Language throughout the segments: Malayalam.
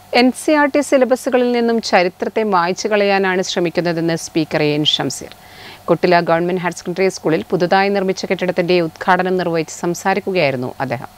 എൻ സി ആർ ടി സിലബസുകളിൽ നിന്നും ചരിത്രത്തെ മായ്ച്ചു കളയാനാണ് ശ്രമിക്കുന്നതെന്ന് സ്പീക്കർ എൻ ഷംസീർ കുട്ടില ഗവൺമെന്റ് ഹയർ സെക്കൻഡറി സ്കൂളിൽ പുതുതായി നിർമ്മിച്ച കെട്ടിടത്തിന്റെ ഉദ്ഘാടനം നിർവഹിച്ച് സംസാരിക്കുകയായിരുന്നു അദ്ദേഹം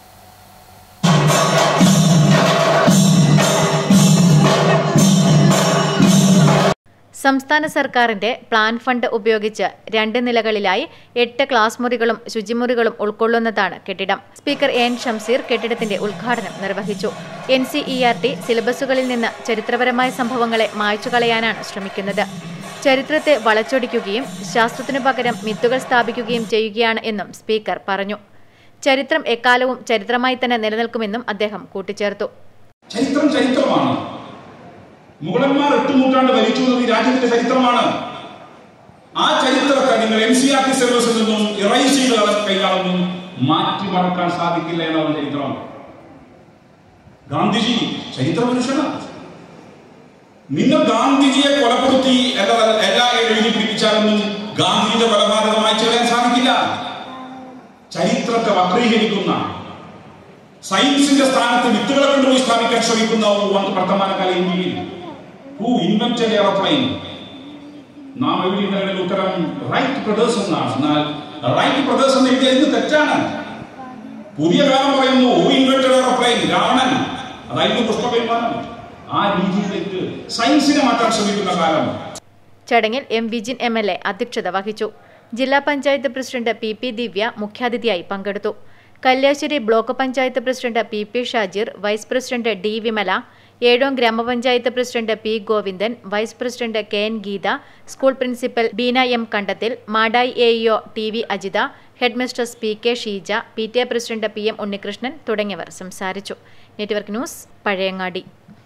സംസ്ഥാന സർക്കാരിന്റെ പ്ലാൻ ഫണ്ട് ഉപയോഗിച്ച് രണ്ട് നിലകളിലായി എട്ട് ക്ലാസ് മുറികളും ശുചിമുറികളും ഉൾക്കൊള്ളുന്നതാണ് കെട്ടിടം സ്പീക്കർ എൻ ഷംസീർ കെട്ടിടത്തിന്റെ ഉദ്ഘാടനം നിർവഹിച്ചു N C E R T സിലബസുകളിൽ നിന്ന് ചരിത്രപരമായ സംഭവങ്ങളെ മായ്ച്ചു കളയാനാണ് ശ്രമിക്കുന്നത് ചരിത്രത്തെ വളച്ചൊടിക്കുകയും ശാസ്ത്രത്തിനു പകരം മിത്തുകൾ സ്ഥാപിക്കുകയും ചെയ്യുകയാണ് എന്നും സ്പീക്കർ പറഞ്ഞു ചരിത്രം എക്കാലവും ചരിത്രമായി തന്നെ നിലനിൽക്കുമെന്നും അദ്ദേഹം കൂട്ടിച്ചേർത്തു ചരിത്രം ചരിത്രമാണ് മുഗളന്മാർ എട്ട് നൂറ്റാണ്ട് ഭരിച്ചു എന്നത് ഈ രാജ്യത്തിന്റെ ചരിത്രമാണ് ആ ചരിത്രത്തെ നിങ്ങൾ എൻ സി ആർ ടി സിലബസിൽ നിന്നും ഇറൈസ് ചെയ്ത് കള- കഴിഞ്ഞാലൊന്നും മാറ്റി മറക്കാൻ സാധിക്കില്ല എന്നാണ് ചരിത്രം ഗാന്ധിജി ചരിത്ര പുരുഷനാണ് നിങ്ങൾ ഗാന്ധിജിയെ കൊലപ്പെടുത്തി എല്ലാ എല്ലാ എഴുതി പിടിപ്പിച്ചാലൊന്നും ഗാന്ധിജിയുടെ കൊലപാതകം മായ്ച്ചു കളയാൻ സാധിക്കില്ല ചരിത്രത്തെ വക്രീകരിക്കുന്ന സയൻസിന്റെ സ്ഥാനത്ത് വിത്തുകളെ കൊണ്ടുപോയി സ്ഥാപിക്കാൻ ശ്രമിക്കുന്ന വന്ന് വർത്തമാനകാല ഇന്ത്യയിൽ ഹൂ ഇൻവെന്റഡ് എയർപ്ലെയിൻ നാം എഴുതിയതിന്റെ ഉത്തരം റൈറ്റ് ബ്രദേഴ്സ് എന്നാണ് എന്നാൽ റൈറ്റ് ബ്രദേഴ്സ് എന്ന് എഴുതിയത് തെറ്റാണ് പുതിയ കാലം പറയുന്നു ഹൂ ഇൻവെന്റഡ് എയർപ്ലെയിൻ രാവണൻ അതായിരുന്നു പുഷ്പവിമാനം ആ രീതിയിലേക്ക് സയൻസിനെ മാറ്റാൻ ശ്രമിക്കുന്ന കാലം ചടങ്ങിൽ M Vijin M L A അധ്യക്ഷത വഹിച്ചു ജില്ലാ panchayat president P P Divya മുഖ്യാതിഥിയായി പങ്കെടുത്തു Kalliasseri block panchayat president P P Shajir vice president D Vimala Ezhome ഗ്രാമപഞ്ചായത്ത് president P Govindan vice president K N Geetha school principal Beena M Kandathil Madayi A E O T V Ajitha headmistress P K Sheeja P T A president P M Unnikrishnan തുടങ്ങിയവർ സംസാരിച്ചു നെറ്റ്വർക്ക് ന്യൂസ് പഴയങ്ങാടി